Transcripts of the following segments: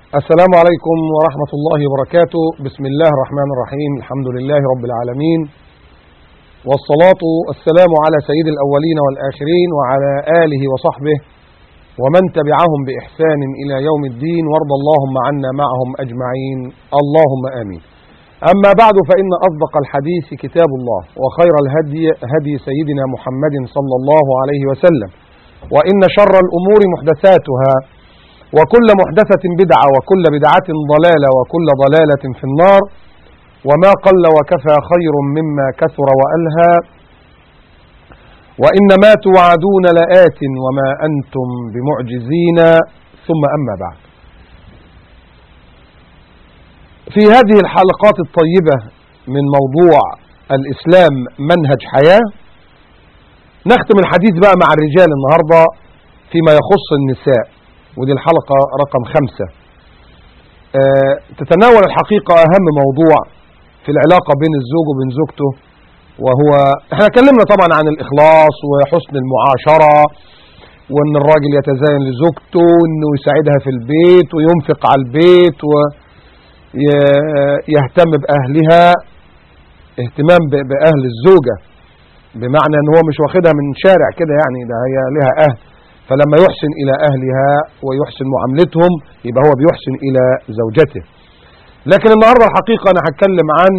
السلام عليكم ورحمة الله وبركاته بسم الله الرحمن الرحيم الحمد لله رب العالمين والصلاة والسلام على سيد الأولين والآخرين وعلى آله وصحبه ومن تبعهم بإحسان إلى يوم الدين وارض اللهم عنا معهم أجمعين اللهم آمين أما بعد فإن أصدق الحديث كتاب الله وخير الهدي هدي سيدنا محمد صلى الله عليه وسلم وإن شر الأمور محدثاتها وكل محدثة بدعة وكل بدعة ضلالة وكل ضلالة في النار وما قل وكفى خير مما كثر وألهى وإنما توعدون لآت وما أنتم بمعجزين ثم أما بعد في هذه الحلقات الطيبة من موضوع الإسلام منهج حياة نختم الحديث بقى مع الرجال النهاردة فيما يخص النساء ودي الحلقة رقم خمسة أه تتناول الحقيقة أهم موضوع في العلاقة بين الزوج وبين زوجته وهو احنا اتكلمنا طبعا عن الإخلاص وحسن المعاشرة وان الراجل يتزين لزوجته وانه يساعدها في البيت وينفق على البيت ويهتم بأهلها اهتمام بأهل الزوجة بمعنى ان هو مش واخدها من شارع كده يعني ده هي لها أهل فلما يحسن إلى أهلها ويحسن معاملتهم يبقى هو بيحسن إلى زوجته لكن النهاردة الحقيقة أنا هتكلم عن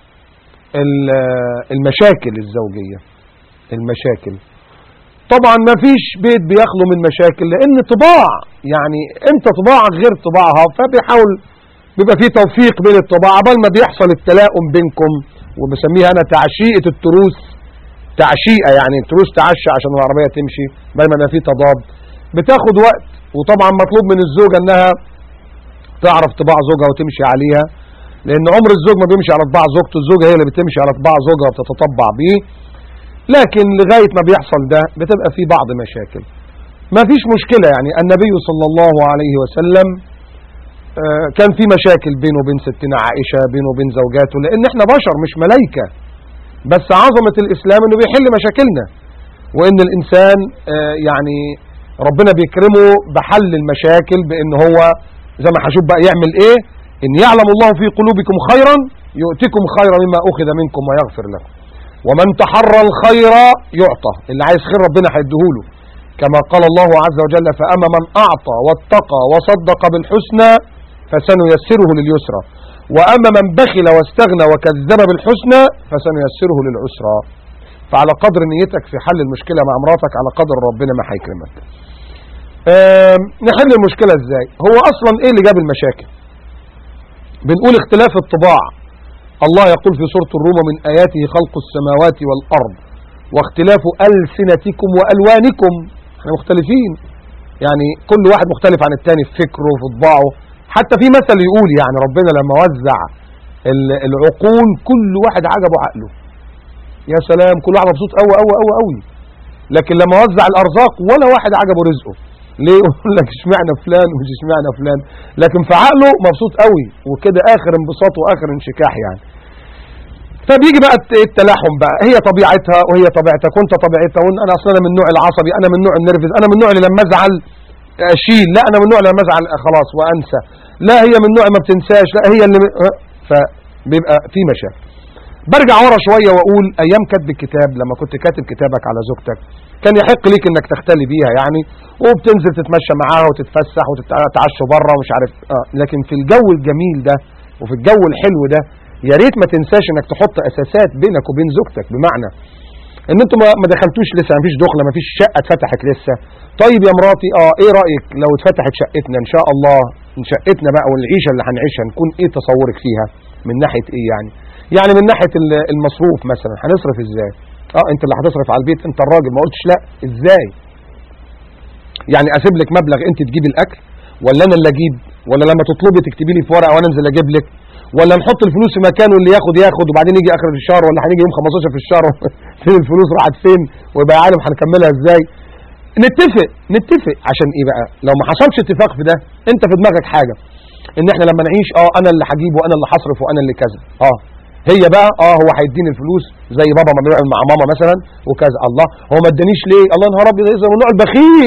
المشاكل الزوجية المشاكل طبعا ما فيش بيت بيخلو من مشاكل لأن طباع يعني انت طباعك غير طباعها فبيحاول بيبقى فيه توفيق بين الطباع بل ما بيحصل التلاؤم بينكم وبسميها أنا تعشيئة التروس تعشيئة يعني التروس تعشى عشان العربية تمشي بل ما في تضاد بتاخد وقت وطبعا مطلوب من الزوجة انها تعرف طباع زوجها وتمشي عليها لان عمر الزوج ما بيمشي على طباع زوجته الزوجة هي اللي بتمشي على طباع زوجها وبتتطبع بيه لكن لغاية ما بيحصل ده بتبقى في بعض مشاكل ما فيش مشكلة يعني النبي صلى الله عليه وسلم كان في مشاكل بينه وبين ستنا عائشة بينه وبين زوجاته لان احنا بشر مش ملايكة بس عظمة الإسلام أنه بيحل مشاكلنا وأن الإنسان يعني ربنا بيكرمه بحل المشاكل بأن هو زي ما هشوف بقى يعمل إيه إن يعلم الله في قلوبكم خيرا يؤتكم خيرا مما أخذ منكم ويغفر لكم ومن تحرى الخير يعطى اللي عايز خير ربنا هيديهوله كما قال الله عز وجل فأما من أعطى واتقى وصدق بالحسنى فسنيسره لليسرى وأما من بخل واستغنى وكذب بالحسنى فسنيسره للعسرى فعلى قدر نيتك في حل المشكلة مع مراتك على قدر ربنا ما هيكرمك نحل المشكلة ازاي هو اصلا ايه اللي جاب المشاكل بنقول اختلاف الطباع الله يقول في سورة الروم من آياته خلق السماوات والأرض واختلاف ألسنتكم وألوانكم احنا مختلفين يعني كل واحد مختلف عن التاني في فكره وفي طباعه حتى في مثل يقول يعني ربنا لما وزع العقول كل واحد عجبه عقله يا سلام كل واحد مبسوط قوي قوي قوي قوي لكن لما وزع الارزاق ولا واحد عجبه رزقه ليه يقول لك اشمعنى فلان ومش اشمعنى فلان لكن في عقله مبسوط قوي وكده اخر انبساط واخر انشكاح يعني فبيجي بقى التلاحم بقى هي طبيعتها وهي طبيعتك وانت طبيعتها وان انا اصلا من النوع العصبي انا من النوع النرفز انا من النوع اللي لما ازعل اشيل لا انا من النوع اللي لما ازعل خلاص وانسى لا هي من النوع ما بتنساش لا هي اللي فبيبقى في مشاكل برجع ورا شويه واقول ايام كتب الكتاب لما كنت كاتب كتابك على زوجتك كان يحق ليك انك تختلي بيها يعني وبتنزل تتمشى معاها وتتفسح وتتعشوا بره ومش عارف اه لكن في الجو الجميل ده وفي الجو الحلو ده يا ريت ما تنساش انك تحط اساسات بينك وبين زوجتك بمعنى ان انتوا ما دخلتوش لسه ما فيش دخله ما فيش شقه اتفتحت لسه طيب يا مراتي اه ايه رايك لو اتفتحت شقتنا ان شاء الله شقتنا بقى والعيشه اللي هنعيشها نكون ايه تصورك فيها من ناحيه ايه يعني يعني من ناحيه المصروف مثلا هنصرف ازاي اه انت اللي هتصرف على البيت انت الراجل ما قلتش لا ازاي يعني اسيب لك مبلغ انت تجيبي الاكل ولا انا اللي اجيب ولا لما تطلبي تكتبي لي في ورقه وانا انزل اجيب لك ولا نحط الفلوس في مكان واللي ياخد ياخد وبعدين يجي اخر الشهر ولا هنيجي يوم 15 في الشهر فين الفلوس راحت فين ويبقى عالم هنكملها ازاي نتفق نتفق عشان ايه بقى لو ما حصلش اتفاق في ده انت في دماغك حاجه ان احنا لما نعيش اه انا اللي هجيب وانا اللي هصرف وانا اللي كذا اه هي بقى اه هو هيديني الفلوس زي بابا ما بيعمل مع ماما مثلا وكذا الله هو ما ادانيش ليه الله نهار ابيض يظهر من النوع البخيل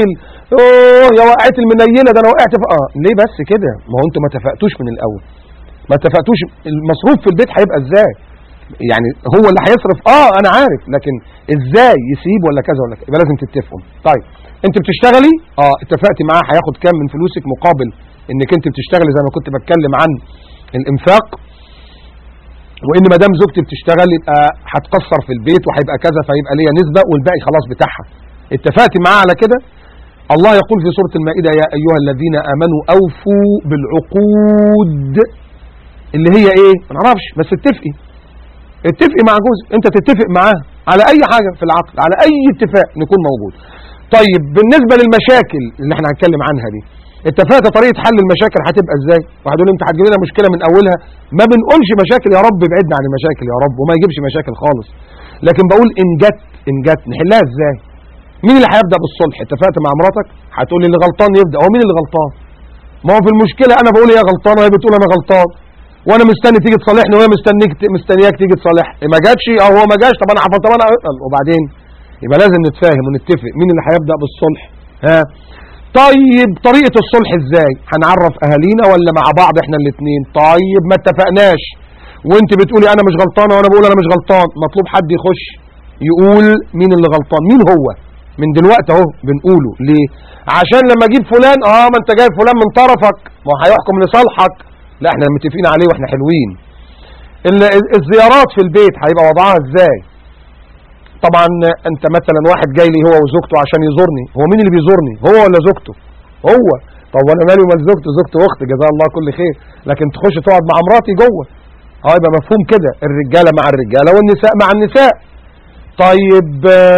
اوه يا وقعت المنيله ده انا وقعت في اه ليه بس كده ما هو انتوا ما اتفقتوش من الاول ما اتفقتوش المصروف في البيت هيبقى ازاي يعني هو اللي هيصرف اه انا عارف لكن ازاي يسيب ولا كذا ولا كذا يبقى لازم تتفقوا طيب انت بتشتغلي اه اتفقتي معاه هياخد كام من فلوسك مقابل انك انت بتشتغلي زي ما كنت بتكلم عن الانفاق وان ما دام زوجتي بتشتغل يبقى هتقصر في البيت وهيبقى كذا فيبقى ليا نسبه والباقي خلاص بتاعها اتفقتي معاه على كده الله يقول في سوره المائده يا ايها الذين امنوا اوفوا بالعقود اللي هي ايه ما نعرفش بس اتفقي اتفقي مع جوزك انت تتفق معاه على اي حاجه في العقد على اي اتفاق نكون موجود طيب بالنسبه للمشاكل اللي احنا هنتكلم عنها دي اتفقت طريقه حل المشاكل هتبقى ازاي واحد يقول لي انت هتجيب لنا مشكله من اولها ما بنقولش مشاكل يا رب ابعدنا عن المشاكل يا رب وما يجيبش مشاكل خالص لكن بقول ان جت ان جت نحلها ازاي مين اللي هيبدا بالصلح اتفقت مع مراتك هتقول لي اللي غلطان يبدا هو مين اللي غلطان ما هو في المشكله انا بقول هي غلطانه وهي بتقول انا غلطان وانا مستني تيجي تصالحني وهي مستنيك مستنياك تيجي تصالحني ما جاتش او هو ما جاش طب انا طب انا وبعدين يبقى لازم نتفاهم ونتفق مين اللي هيبدا بالصلح ها طيب طريقه الصلح ازاي هنعرف اهالينا ولا مع بعض احنا الاثنين طيب ما اتفقناش وانت بتقولي انا مش غلطانه وانا بقول انا مش غلطان مطلوب حد يخش يقول مين اللي غلطان مين هو من دلوقتي اهو بنقوله ليه عشان لما اجيب فلان اه ما انت جايب فلان من طرفك ما هو هيحكم لصالحك لا احنا متفقين عليه واحنا حلوين الزيارات في البيت هيبقى وضعها ازاي طبعا انت مثلا واحد جاي لي هو وزوجته عشان يزورني هو مين اللي بيزورني هو ولا زوجته هو طب وانا مالي ومال زوجته زوجته اختي جزاها الله كل خير لكن تخش تقعد مع مراتي جوه اه يبقى مفهوم كده الرجاله مع الرجاله والنساء مع النساء طيب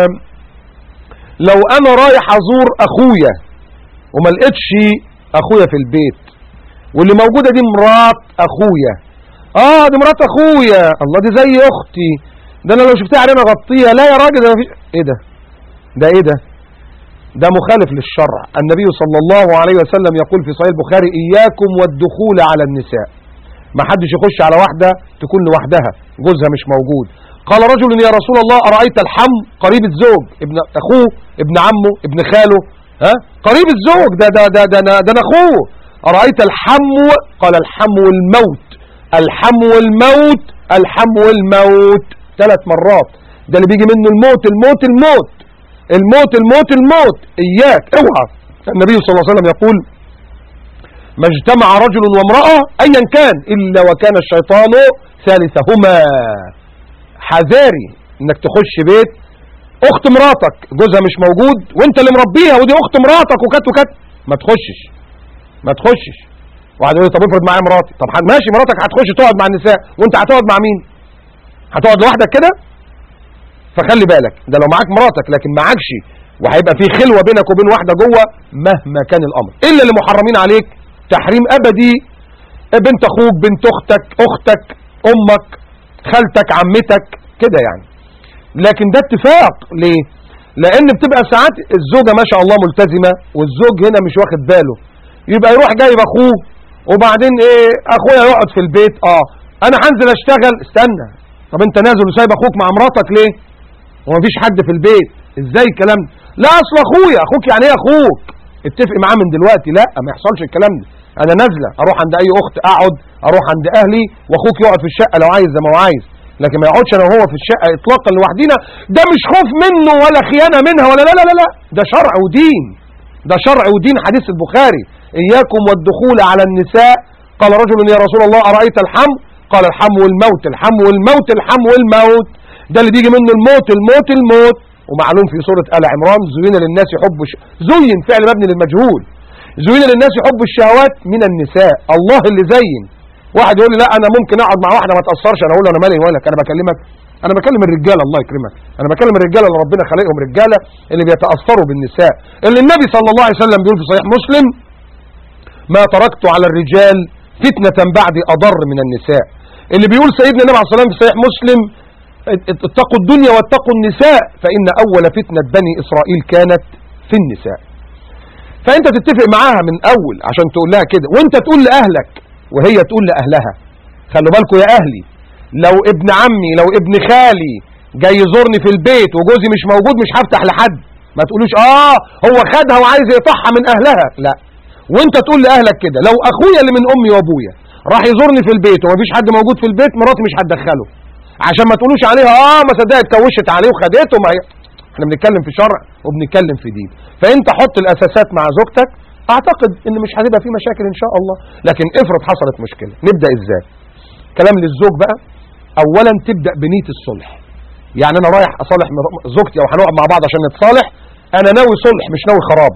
لو انا رايح ازور اخويا وما لقيتش اخويا في البيت واللي موجوده دي مرات اخويا اه دي مرات اخويا الله دي زي اختي ده انا لو شفتها علينا غطيها لا يا راجل ده مفيش ايه ده ده ايه ده ده مخالف للشرع النبي صلى الله عليه وسلم يقول في صحيح البخاري اياكم والدخول على النساء ما حدش يخش على واحده تكون لوحدها جوزها مش موجود قال رجل يا رسول الله ارايت الحم قريب الزوج ابن اخوه ابن عمه ابن خاله ها قريب الزوج ده ده ده ده, ده, ده اخوه ارايت الحمو قال الحمو الموت الحمو الموت الحمو الموت ثلاث مرات ده اللي بيجي منه الموت الموت الموت الموت الموت الموت اياك اوعى النبي صلى الله عليه وسلم يقول ما اجتمع رجل وامرأة ايا كان الا وكان الشيطان ثالثهما حذاري انك تخش بيت اخت مراتك جوزها مش موجود وانت اللي مربيها ودي اخت مراتك وكت وكت ما تخشش ما تخشش واحد يقول طب افرض معايا مراتي طب ماشي مراتك هتخش تقعد مع النساء وانت هتقعد مع مين هتقعد لوحدك كده فخلي بالك ده لو معاك مراتك لكن معاكش وهيبقى في خلوه بينك وبين واحده جوه مهما كان الامر الا اللي محرمين عليك تحريم ابدي بنت اخوك بنت اختك اختك امك خالتك عمتك كده يعني لكن ده اتفاق ليه لان بتبقى ساعات الزوجه ما شاء الله ملتزمه والزوج هنا مش واخد باله يبقى يروح جايب اخوه وبعدين ايه اخويا يقعد في البيت اه انا هنزل اشتغل استنى طب انت نازل وسايب اخوك مع مراتك ليه ومفيش حد في البيت ازاي الكلام ده لا اصل اخويا اخوك يعني ايه اخوك اتفق معاه من دلوقتي لا ما يحصلش الكلام ده انا نازله اروح عند اي اخت اقعد اروح عند اهلي واخوك يقعد في الشقه لو عايز زي ما هو عايز لكن ما يقعدش انا وهو في الشقه اطلاقا لوحدينا ده مش خوف منه ولا خيانه منها ولا لا لا لا, لا. ده شرع ودين ده شرع ودين حديث البخاري اياكم والدخول على النساء قال رجل يا رسول الله ارايت الحم قال الحم والموت الحم والموت الحم والموت ده اللي بيجي منه الموت الموت الموت ومعلوم في سورة آل عمران زين للناس حب ش... زين فعل مبني للمجهول زين للناس حب الشهوات من النساء الله اللي زين واحد يقول لي لا انا ممكن اقعد مع واحده ما تاثرش انا اقول له انا مالي مالك انا بكلمك انا بكلم الرجاله الله يكرمك انا بكلم الرجاله اللي ربنا خلقهم رجاله اللي بيتاثروا بالنساء اللي النبي صلى الله عليه وسلم بيقول في صحيح مسلم ما تركت على الرجال فتنه بعدي اضر من النساء اللي بيقول سيدنا النبي عليه الصلاه والسلام في صحيح مسلم اتقوا الدنيا واتقوا النساء فإن أول فتنة بني إسرائيل كانت في النساء فأنت تتفق معاها من أول عشان تقول لها كده وأنت تقول لأهلك وهي تقول لأهلها خلوا بالكم يا أهلي لو ابن عمي لو ابن خالي جاي يزورني في البيت وجوزي مش موجود مش هفتح لحد ما تقولوش اه هو خدها وعايز يقطعها من اهلها لا وانت تقول لاهلك كده لو اخويا اللي من امي وابويا راح يزورني في البيت ومفيش حد موجود في البيت مراتي مش هتدخله عشان ما تقولوش عليها اه ما صدقت اتكوشت عليه وخدته ما هي احنا بنتكلم في شرع وبنتكلم في دين فانت حط الاساسات مع زوجتك اعتقد ان مش هتبقى في مشاكل ان شاء الله لكن افرض حصلت مشكله نبدا ازاي كلام للزوج بقى اولا تبدا بنيه الصلح يعني انا رايح اصالح مر- زوجتي او هنقعد مع بعض عشان نتصالح انا ناوي صلح مش ناوي خراب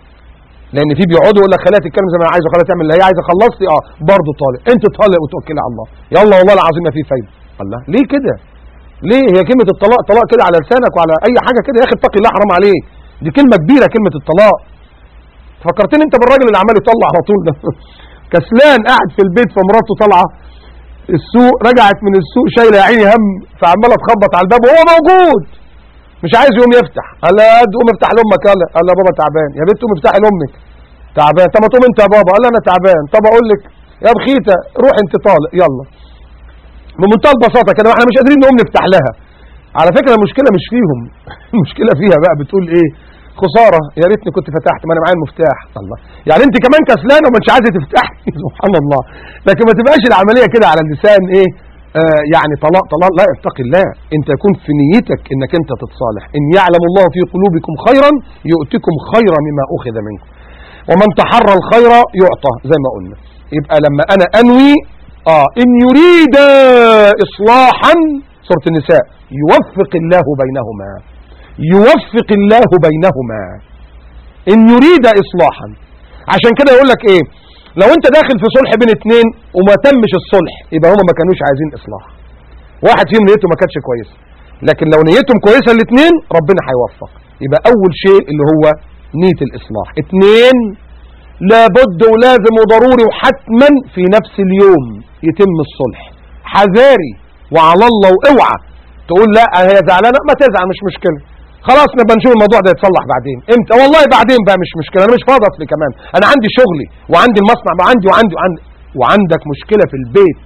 لان في بيقعدوا يقول لك خليها تتكلم زي ما انا عايزه خليها تعمل اللي هي عايزه خلصتي اه برضه طالق انت طالق وتوكلي على الله يلا والله العظيم ما في فايده الله ليه كده ليه هي كلمه الطلاق طلاق كده على لسانك وعلى اي حاجه كده يا اخي اتقي الله حرام عليك دي كلمه كبيره كلمه الطلاق فكرتني انت بالراجل اللي عمال يطلع على طول ده كسلان قاعد في البيت فمراته طالعه السوق رجعت من السوق شايله يا عيني هم فعماله تخبط على الباب وهو موجود مش عايز يقوم يفتح قال لها قد قوم افتح لامك يلا قال لها بابا تعبان يا بنت قوم افتحي لامك تعبان طب ما تقوم انت يا بابا قال لها انا تعبان طب اقول لك يا بخيته روح انت طالق يلا بمنتهى البساطه كده واحنا مش قادرين نقوم نفتح لها على فكره المشكله مش فيهم المشكله فيها بقى بتقول ايه خساره يا ريتني كنت فتحت ما انا معايا المفتاح الله يعني انت كمان كسلانه وما انتش عايزه تفتحي سبحان الله لكن ما تبقاش العمليه كده على اللسان ايه آه يعني طلاق طلاق لا اتق الله انت يكون في نيتك انك انت تتصالح ان يعلم الله في قلوبكم خيرا يؤتكم خيرا مما اخذ منكم ومن تحرى الخير يعطى زي ما قلنا يبقى لما انا انوي اه ان يريد اصلاحا سوره النساء يوفق الله بينهما يوفق الله بينهما ان يريد اصلاحا عشان كده يقول لك ايه لو انت داخل في صلح بين اتنين وما تمش الصلح يبقى هما ما كانوش عايزين اصلاح واحد فيهم نيته ما كانتش كويسه لكن لو نيتهم كويسه الاثنين ربنا هيوفق يبقى اول شيء اللي هو نيه الاصلاح اتنين لابد ولازم وضروري وحتما في نفس اليوم يتم الصلح حذاري وعلى الله واوعى تقول لا هي زعلانه ما تزعل مش مشكله خلاص نبقى نشوف الموضوع ده يتصلح بعدين امتى والله بعدين بقى مش مشكله انا مش فاضي اصلي كمان انا عندي شغلي وعندي المصنع وعندي وعندي وعندي وعندك مشكله في البيت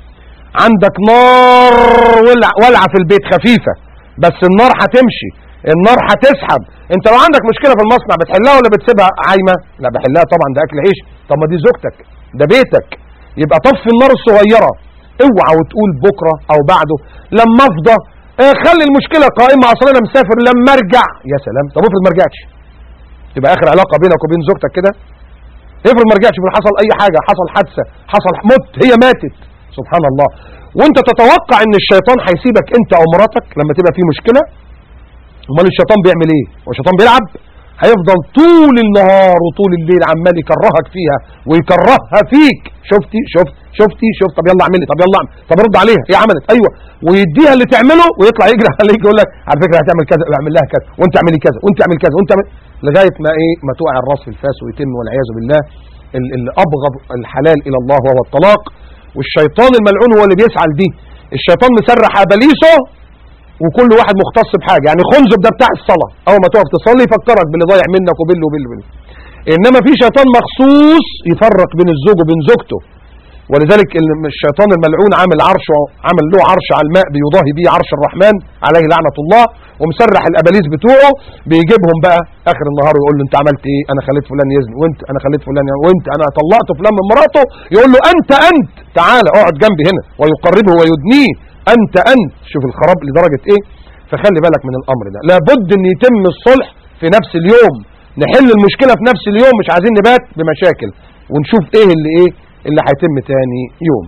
عندك نار ولع ولعه في البيت خفيفه بس النار هتمشي النار هتسحب انت لو عندك مشكله في المصنع بتحلها ولا بتسيبها عايمه لا بحلها طبعا ده اكل عيش طب ما دي زوجتك ده بيتك يبقى طفي النار الصغيره اوعى وتقول بكره او بعده لما افضى اه خلي المشكله قائمه اصل انا مسافر لما ارجع يا سلام طب افرض ما رجعتش تبقى اخر علاقه بينك وبين زوجتك كده افرض ما رجعتش افرض حصل اي حاجه حصل حادثه حصل مت هي ماتت سبحان الله وانت تتوقع ان الشيطان هيسيبك انت او مراتك لما تبقى في مشكله امال الشيطان بيعمل ايه هو الشيطان بيلعب هيفضل طول النهار وطول الليل عمال يكرهك فيها ويكرهها فيك شفتي شفت شفتي شفت طب يلا اعملي طب يلا اعمل طب رد عليها ايه عملت ايوه ويديها اللي تعمله ويطلع يجري عليك يقول لك على فكره هتعمل كذا اعمل لها كذا وانت اعملي كذا وانت اعمل كذا وانت اعمل لغايه ما ايه ما تقع الراس في الفاس ويتم والعياذ بالله ال- اللي ابغض الحلال الى الله وهو الطلاق والشيطان الملعون هو اللي بيسعى لدي الشيطان مسرح اباليسه وكل واحد مختص بحاجه يعني خنزب ده بتاع الصلاه اول ما تقف تصلي يفكرك باللي ضايع منك وباللي وباللي وباللي انما في شيطان مخصوص يفرق بين الزوج وبين زوجته ولذلك ال- الشيطان الملعون عامل عرش عامل له عرش على الماء بيضاهي بيه عرش الرحمن عليه لعنه الله ومسرح الاباليس بتوعه بيجيبهم بقى اخر النهار ويقول له انت عملت ايه انا خليت فلان يزني وانت انا خليت فلان ي- وانت انا طلقت فلان من مراته يقول له انت انت تعال اقعد جنبي هنا ويقربه ويدنيه انت انت شوف الخراب لدرجه ايه فخلي بالك من الامر ده لابد ان يتم الصلح في نفس اليوم نحل المشكله في نفس اليوم مش عايزين نبات بمشاكل ونشوف ايه اللي ايه اللي هيتم تاني يوم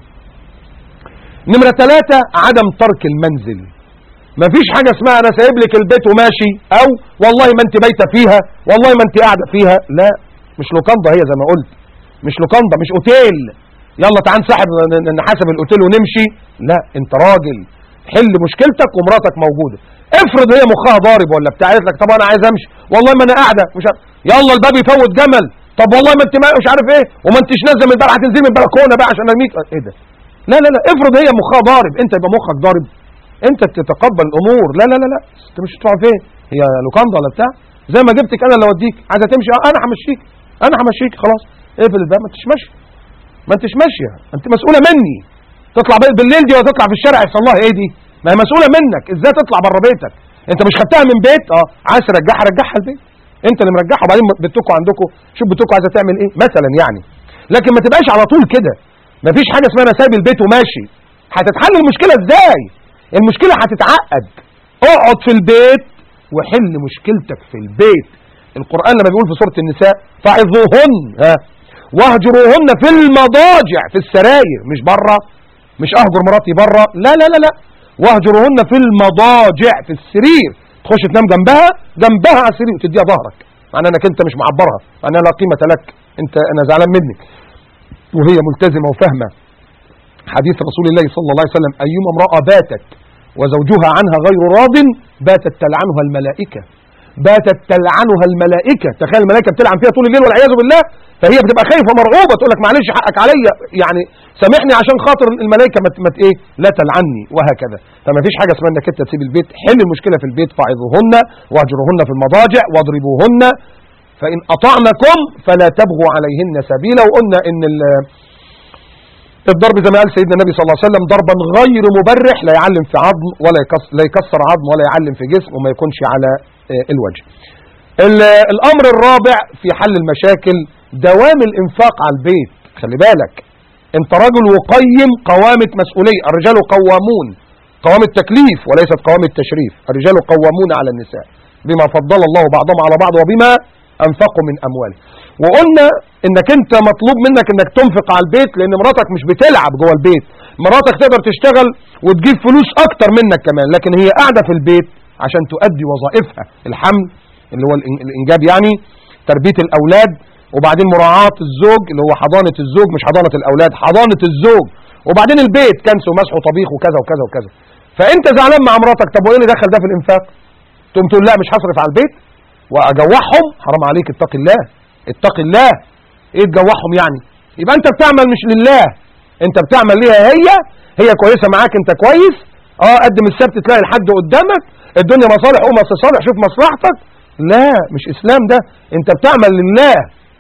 نمرة ثلاثة عدم ترك المنزل مفيش حاجة اسمها انا سايب لك البيت وماشي او والله ما انت بايته فيها والله ما انت قاعدة فيها لا مش لوكاندا هي زي ما قلت مش لوكاندا مش اوتيل يلا تعال نسحب ن- نحاسب الاوتيل ونمشي لا انت راجل حل مشكلتك ومراتك موجودة افرض هي مخها ضارب ولا بتاع قالت لك طب انا عايز امشي والله ما انا قاعدة مش عارف. يلا الباب يفوت جمل طب والله ما انت ما- مش عارف ايه وما انتش نازله من الباب هتنزلي من البلكونه بقى عشان ارميك ايه ده لا لا لا افرض هي مخها ضارب انت يبقى مخك ضارب انت تتقبل الامور لا لا لا لا انت مش هتطلع فين هي لوكاندا ولا بتاع زي ما جبتك انا اللي اوديك عايزه تمشي اه انا همشيك انا همشيك خلاص اقفل الباب ما انتش ماشيه ما انتش ماشيه انت مسؤوله مني تطلع بال- بالليل دي ولا تطلع في الشارع يحصل لها ايه دي ما هي مسؤوله منك ازاي تطلع بره بيتك انت مش خدتها من بيت اه عايز ترجعها رجعها البيت انت اللي مرجعها وبعدين بنتكم عندكم شوف بنتكم عايزه تعمل ايه مثلا يعني لكن ما تبقاش على طول كده مفيش حاجه اسمها انا سايب البيت وماشي هتتحل المشكله ازاي المشكله هتتعقد اقعد في البيت وحل مشكلتك في البيت القرآن لما بيقول في سورة النساء فعظوهن ها واهجروهن في المضاجع في السراير مش بره مش اهجر مراتي بره لا لا لا لا واهجروهن في المضاجع في السرير تخش تنام جنبها جنبها على السرير وتديها ظهرك معنى انك انت مش معبرها معنى لا قيمة لك انت انا زعلان منك وهي ملتزمة وفاهمة حديث رسول الله صلى الله عليه وسلم أيما امرأة باتت وزوجها عنها غير راض باتت تلعنها الملائكة باتت تلعنها الملائكة تخيل الملائكة بتلعن فيها طول الليل والعياذ بالله فهي بتبقى خايفة مرعوبة تقول لك معلش حقك عليا يعني سامحني عشان خاطر الملائكة ما مت ايه لا تلعني وهكذا فما فيش حاجة اسمها انك انت تسيب البيت حل المشكلة في البيت فاعظوهن واهجروهن في المضاجع واضربوهن فإن أطعنكم فلا تبغوا عليهن سبيلا وقلنا إن الضرب زي ما قال سيدنا النبي صلى الله عليه وسلم ضربا غير مبرح لا يعلم في عظم ولا يكسر, لا يكسر عظم ولا يعلم في جسم وما يكونش على الوجه الأمر الرابع في حل المشاكل دوام الإنفاق على البيت خلي بالك انت رجل وقيم قوامة مسؤولية الرجال قوامون قوام التكليف وليست قوام التشريف الرجال قوامون على النساء بما فضل الله بعضهم على بعض وبما أنفقوا من أمواله وقلنا انك انت مطلوب منك انك تنفق على البيت لان مراتك مش بتلعب جوه البيت مراتك تقدر تشتغل وتجيب فلوس اكتر منك كمان لكن هي قاعدة في البيت عشان تؤدي وظائفها الحمل اللي هو الانجاب يعني تربية الاولاد وبعدين مراعاة الزوج اللي هو حضانة الزوج مش حضانة الاولاد حضانة الزوج وبعدين البيت كنس ومسح وطبيخ وكذا وكذا وكذا فانت زعلان مع مراتك طب وايه اللي دخل ده في الانفاق تقوم تقول لا مش هصرف على البيت واجوعهم حرام عليك اتق الله اتق الله ايه تجوعهم يعني يبقى انت بتعمل مش لله انت بتعمل ليها هي هي كويسة معاك انت كويس اه قدم السبت تلاقي الحد قدامك الدنيا مصالح قوم صالح شوف مصلحتك لا مش اسلام ده انت بتعمل لله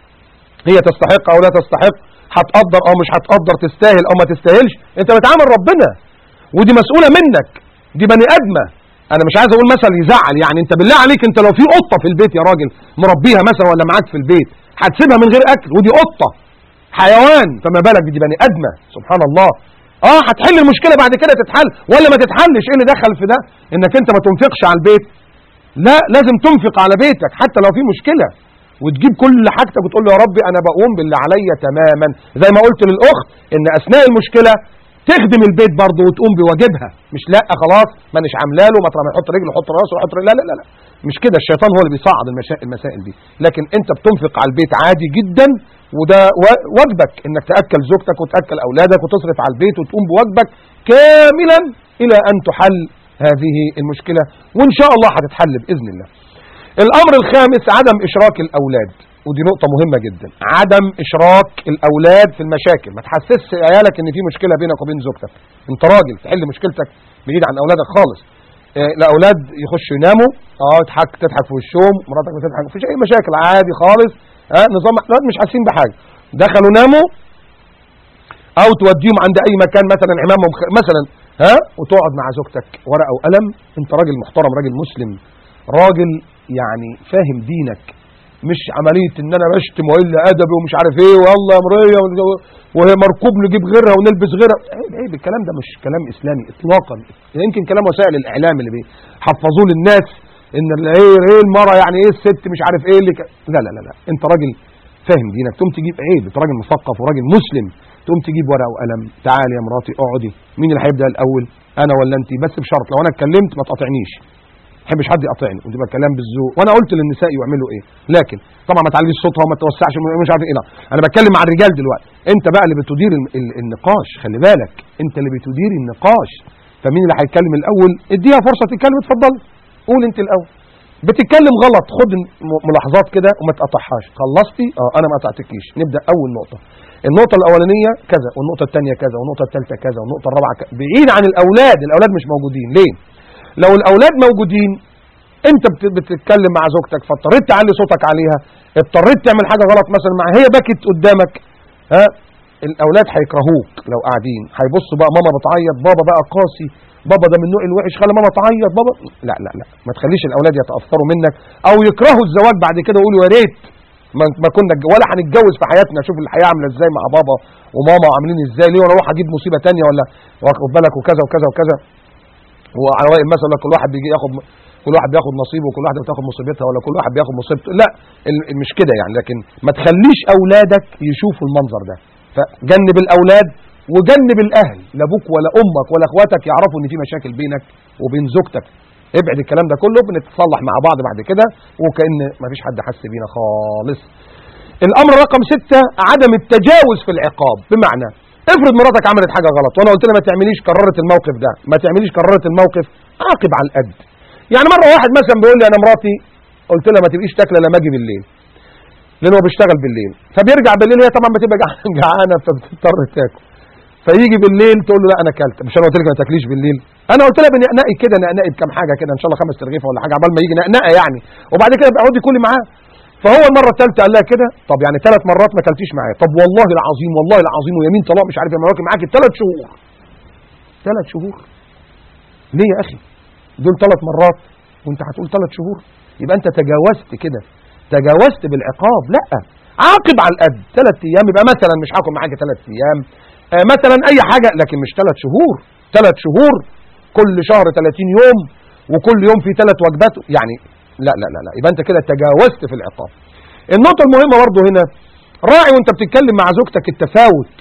هي تستحق او لا تستحق هتقدر او مش هتقدر تستاهل او ما تستاهلش انت بتعامل ربنا ودي مسؤولة منك دي بني ادمه انا مش عايز اقول مثل يزعل يعني انت بالله عليك انت لو في قطة في البيت يا راجل مربيها مثلا ولا معاك في البيت هتسيبها من غير اكل ودي قطة حيوان فما بالك دي بني ادمه سبحان الله اه هتحل المشكلة بعد كده تتحل ولا ما تتحلش ايه اللي دخل في ده انك انت ما تنفقش على البيت لا لازم تنفق على بيتك حتى لو في مشكلة وتجيب كل حاجتك وتقول له يا ربي انا بقوم باللي عليا تماما زي ما قلت للاخت ان اثناء المشكلة تخدم البيت برضه وتقوم بواجبها مش لا خلاص ما نش عامله له ما طالما يحط رجله يحط راسه يحط رجله لا لا لا لا مش كده الشيطان هو اللي بيصعد المسائل دي لكن انت بتنفق على البيت عادي جدا وده واجبك انك تاكل زوجتك وتاكل اولادك وتصرف على البيت وتقوم بواجبك كاملا الى ان تحل هذه المشكله وان شاء الله هتتحل باذن الله الامر الخامس عدم اشراك الاولاد ودي نقطة مهمة جدا عدم إشراك الأولاد في المشاكل ما تحسسش عيالك إن في مشكلة بينك وبين زوجتك أنت راجل تحل مشكلتك بعيد عن أولادك خالص إيه الأولاد يخشوا يناموا اه تضحك تضحك في وشهم مراتك بتضحك مفيش أي مشاكل عادي خالص ها اه نظام احنا مش حاسين بحاجة دخلوا ناموا أو توديهم عند أي مكان مثلا عمامهم مثلا ها وتقعد مع زوجتك ورقة وقلم أنت راجل محترم راجل مسلم راجل يعني فاهم دينك مش عملية ان انا بشتم والا ادبي ومش عارف ايه والله يا مريه وهي مركوب نجيب غيرها ونلبس غيرها عيب عيب الكلام ده مش كلام اسلامي اطلاقا يمكن كلام وسائل الاعلام اللي بيحفظوه للناس ان ايه ايه المرة يعني ايه الست مش عارف ايه اللي ك... لا لا لا لا انت راجل فاهم دينك تقوم تجيب عيب انت راجل مثقف وراجل مسلم تقوم تجيب ورقه وقلم تعالي يا مراتي اقعدي مين اللي هيبدا الاول انا ولا انت بس بشرط لو انا اتكلمت ما تقاطعنيش بحبش حد يقاطعني وتبقى كلام بالذوق وانا قلت للنساء يعملوا ايه لكن طبعا ما تعليش صوتها وما توسعش مش عارف ايه لا انا بتكلم مع الرجال دلوقتي انت بقى اللي بتدير النقاش خلي بالك انت اللي بتدير النقاش فمين اللي هيتكلم الاول اديها فرصه تتكلم اتفضل قول انت الاول بتتكلم غلط خد ملاحظات كده وما تقطعهاش خلصتي اه انا ما قطعتكيش نبدا اول نقطه النقطة الأولانية كذا والنقطة الثانية كذا والنقطة الثالثة كذا والنقطة الرابعة كذا بعيد عن الأولاد الأولاد مش موجودين ليه لو الأولاد موجودين انت بتتكلم مع زوجتك فاضطريت تعلي صوتك عليها اضطريت تعمل حاجة غلط مثلا مع هي بكت قدامك ها الاولاد هيكرهوك لو قاعدين هيبصوا بقى ماما بتعيط بابا بقى قاسي بابا ده من النوع الوحش خلي ماما تعيط بابا لا لا لا ما تخليش الاولاد يتاثروا منك او يكرهوا الزواج بعد كده ويقولوا يا ريت ما ما كنا ولا هنتجوز في حياتنا شوف الحياه عامله ازاي مع بابا وماما عاملين ازاي ليه ولا اروح اجيب مصيبه تانية ولا واخد بالك وكذا وكذا وكذا وعلى راي المثل كل واحد بيجي ياخد كل واحد بياخد نصيبه وكل واحده بتاخد مصيبتها ولا كل واحد بياخد مصيبته لا ال- مش كده يعني لكن ما تخليش اولادك يشوفوا المنظر ده فجنب الاولاد وجنب الاهل لا ابوك ولا امك ولا اخواتك يعرفوا ان في مشاكل بينك وبين زوجتك ابعد الكلام ده كله بنتصلح مع بعض بعد كده وكأن ما فيش حد حس بينا خالص الامر رقم ستة عدم التجاوز في العقاب بمعنى افرض مراتك عملت حاجه غلط وانا قلت لها ما تعمليش كررت الموقف ده ما تعمليش كررت الموقف عاقب على القد يعني مره واحد مثلا بيقول لي انا مراتي قلت لها ما تبقيش تاكله لما اجي بالليل لان هو بيشتغل بالليل فبيرجع بالليل هي طبعا بتبقى جع- جعانه فبتضطر تاكل فيجي بالليل تقول له لا انا اكلت مش انا قلت لك ما تاكليش بالليل انا قلت لها بنقنقي كده نقنقي بكام حاجه كده ان شاء الله خمس ترغيفه ولا حاجه عبال ما يجي نقنقه يعني وبعد كده بقى اقعدي كلي معاه فهو المره الثالثه قال لها كده طب يعني ثلاث مرات ما اكلتيش معايا طب والله العظيم والله العظيم ويمين طلاق مش عارف ايه معاكي معاكي ثلاث شهور ثلاث شهور ليه يا اخي دول ثلاث مرات وانت هتقول ثلاث شهور يبقى انت تجاوزت كده تجاوزت بالعقاب لا عاقب على القد ثلاث ايام يبقى مثلا مش هاكل معاك ثلاث ايام آه مثلا اي حاجه لكن مش ثلاث شهور ثلاث شهور كل شهر 30 يوم وكل يوم في ثلاث وجبات يعني لا لا لا لا يبقى انت كده تجاوزت في العقاب النقطه المهمه برضه هنا راعي وانت بتتكلم مع زوجتك التفاوت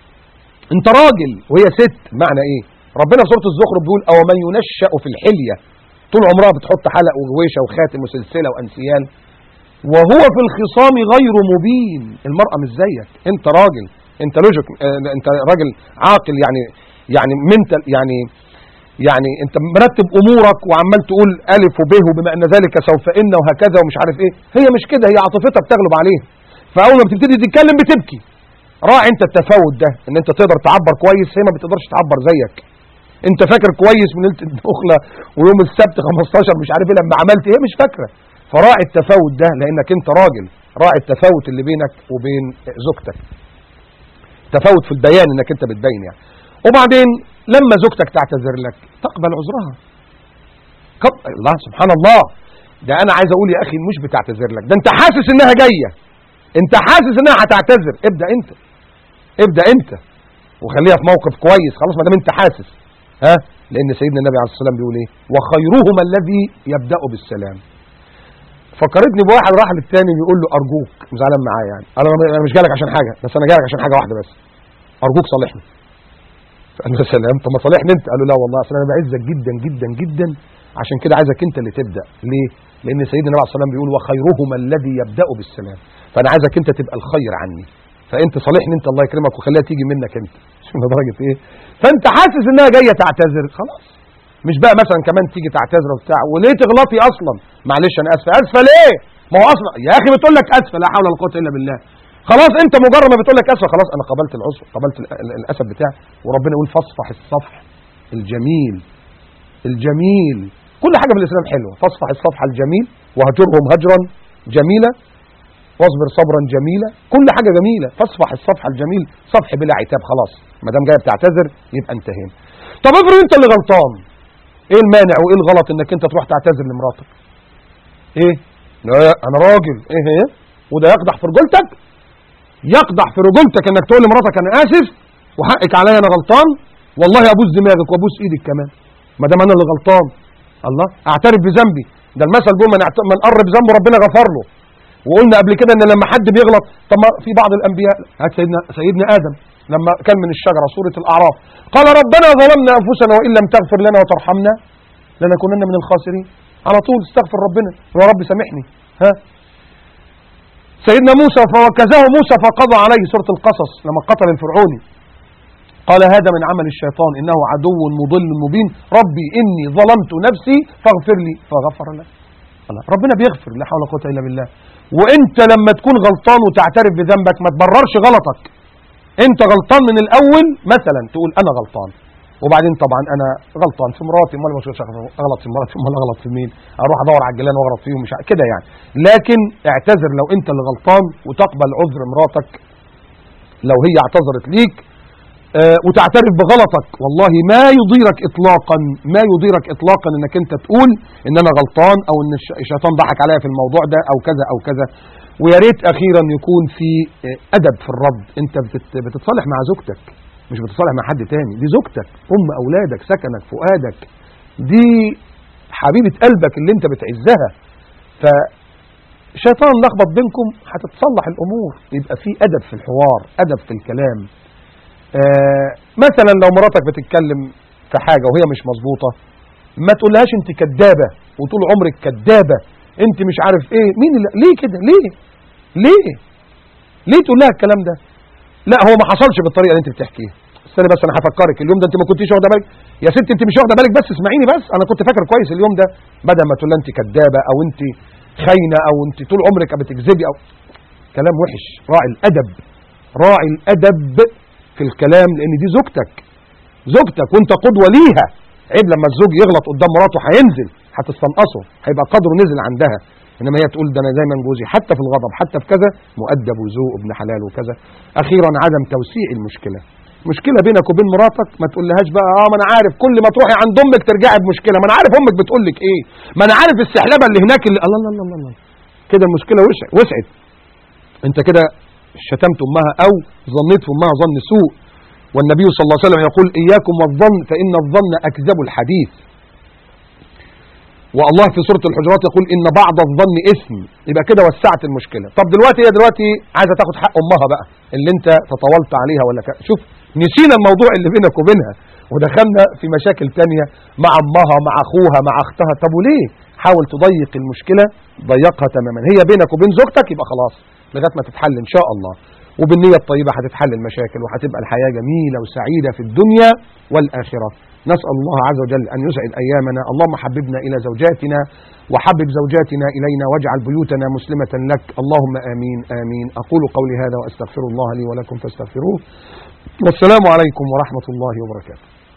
انت راجل وهي ست معنى ايه ربنا في سوره الزخرف بيقول او من ينشأ في الحليه طول عمرها بتحط حلق وغويشه وخاتم وسلسله وانسيال وهو في الخصام غير مبين المرأة مش زيك انت راجل انت لوجيك اه انت راجل عاقل يعني يعني منتل يعني يعني انت مرتب امورك وعمال تقول الف وب وبما ان ذلك سوف ان وهكذا ومش عارف ايه هي مش كده هي عاطفتها بتغلب عليها فاول ما بتبتدي تتكلم بتبكي راعي انت التفاوت ده ان انت تقدر تعبر كويس هي ما بتقدرش تعبر زيك انت فاكر كويس من ليله الدخله ويوم السبت 15 مش عارف ايه لما عملت ايه مش فاكره فراعي التفاوت ده لانك انت راجل راعي التفاوت اللي بينك وبين زوجتك تفاوت في البيان انك انت بتبين يعني وبعدين لما زوجتك تعتذر لك تقبل عذرها كب... الله سبحان الله ده انا عايز اقول يا اخي مش بتعتذر لك ده انت حاسس انها جايه انت حاسس انها هتعتذر ابدا انت ابدا انت وخليها في موقف كويس خلاص ما دام انت حاسس ها لان سيدنا النبي عليه الصلاه والسلام بيقول ايه وخيرهما الذي يبدا بالسلام فكرتني بواحد راح للتاني بيقول له ارجوك زعلان معايا يعني انا انا مش جالك عشان حاجه بس انا جالك عشان حاجه واحده بس ارجوك صالحني فقال له سلام طب ما صالحني انت قال له لا والله اصل انا بعزك جدا جدا جدا عشان كده عايزك انت اللي تبدا ليه لان سيدنا النبي عليه الصلاه والسلام بيقول وخيرهما الذي يبدا بالسلام فانا عايزك انت تبقى الخير عني فانت صالحني انت الله يكرمك وخليها تيجي منك انت شوف درجه ايه فانت حاسس انها جايه تعتذر خلاص مش بقى مثلا كمان تيجي تعتذر وبتاع وليه تغلطي اصلا معلش انا اسفه اسفه ليه ما هو اصلا يا اخي بتقول لك اسفه لا حول ولا قوه الا بالله خلاص انت مجرد ما بتقول لك اسفه خلاص انا قبلت العذر قبلت ال- ال- الاسف بتاعي وربنا يقول فاصفح الصفح الجميل الجميل كل حاجه في الاسلام حلوه فاصفح الصفح الجميل وهجرهم هجرا جميلا واصبر صبرا جميلا كل حاجه جميله فاصفح الصفح الجميل صفح بلا عتاب خلاص ما دام جايه بتعتذر يبقى انتهينا طب افرض انت اللي غلطان ايه المانع وايه الغلط انك انت تروح تعتذر لمراتك ايه لا انا راجل ايه هي وده يقدح في رجولتك يقدح في رجولتك انك تقول لمراتك انا اسف وحقك عليا انا غلطان والله ابوس دماغك وابوس ايدك كمان ما دام انا اللي غلطان الله اعترف بذنبي ده المثل بيقول من اعت- من قرب ذنبه ربنا غفر له وقلنا قبل كده ان لما حد بيغلط طب ما في بعض الانبياء هات سيدنا سيدنا ادم لما كان من الشجره سوره الاعراف قال ربنا ظلمنا انفسنا وان لم تغفر لنا وترحمنا لنكونن من الخاسرين على طول استغفر ربنا يا رب سامحني ها سيدنا موسى فوكزه موسى فقضى عليه سوره القصص لما قتل الفرعوني قال هذا من عمل الشيطان انه عدو مضل مبين ربي اني ظلمت نفسي فاغفر لي فغفر له الله. ربنا بيغفر لا حول ولا قوه الا بالله وانت لما تكون غلطان وتعترف بذنبك ما تبررش غلطك انت غلطان من الاول مثلا تقول انا غلطان وبعدين طبعا انا غلطان في مراتي امال مش اغلط في مراتي امال اغلط في مين اروح ادور على الجيران واغلط فيهم مش ع- كده يعني لكن اعتذر لو انت اللي غلطان وتقبل عذر مراتك لو هي اعتذرت ليك آه، وتعترف بغلطك والله ما يضيرك اطلاقا ما يضيرك اطلاقا انك انت تقول ان انا غلطان او ان الش- الشيطان ضحك عليا في الموضوع ده او كذا او كذا ويا ريت اخيرا يكون في آه، ادب في الرد انت بتت- بتتصالح مع زوجتك مش بتتصالح مع حد تاني دي زوجتك ام اولادك سكنك فؤادك دي حبيبه قلبك اللي انت بتعزها فشيطان لخبط بينكم هتتصلح الامور يبقى في ادب في الحوار ادب في الكلام آه مثلا لو مراتك بتتكلم في حاجه وهي مش مظبوطه ما تقولهاش انت كدابه وطول عمرك كدابه انت مش عارف ايه مين اللي ليه كده ليه ليه ليه تقول لها الكلام ده لا هو ما حصلش بالطريقه اللي انت بتحكيها استنى بس انا هفكرك اليوم ده انت ما كنتيش واخده بالك يا ست انت مش واخده بالك بس اسمعيني بس انا كنت فاكر كويس اليوم ده بدل ما تقول لها انت كدابه او انت خاينه او انت طول عمرك بتكذبي او كلام وحش راعي الادب راعي الادب في الكلام لان دي زوجتك زوجتك وانت قدوه ليها عيب لما الزوج يغلط قدام مراته هينزل هتستنقصه هيبقى قدره نزل عندها انما هي تقول ده انا دايما جوزي حتى في الغضب حتى في كذا مؤدب وذوق ابن حلال وكذا اخيرا عدم توسيع المشكله مشكله بينك وبين مراتك ما تقولهاش بقى اه ما انا عارف كل ما تروحي عند امك ترجعي بمشكله ما انا عارف امك بتقول لك ايه ما انا عارف السحلبه اللي هناك اللي الله الله الله الله كده المشكله وسعت وسعت انت كده شتمت امها او ظنيت في امها ظن سوء والنبي صلى الله عليه وسلم يقول اياكم والظن فان الظن اكذب الحديث والله في سوره الحجرات يقول ان بعض الظن اثم يبقى كده وسعت المشكله طب دلوقتي هي دلوقتي عايزه تاخد حق امها بقى اللي انت تطاولت عليها ولا ك... شوف نسينا الموضوع اللي بينك وبينها ودخلنا في مشاكل تانية مع امها مع اخوها مع اختها طب وليه حاول تضيق المشكله ضيقها تماما هي بينك وبين زوجتك يبقى خلاص لغايه ما تتحل ان شاء الله وبالنية الطيبة هتتحل المشاكل وهتبقى الحياة جميلة وسعيدة في الدنيا والآخرة نسأل الله عز وجل أن يسعد أيامنا اللهم حببنا إلى زوجاتنا وحبب زوجاتنا إلينا واجعل بيوتنا مسلمة لك اللهم آمين آمين أقول قولي هذا وأستغفر الله لي ولكم فاستغفروه والسلام عليكم ورحمة الله وبركاته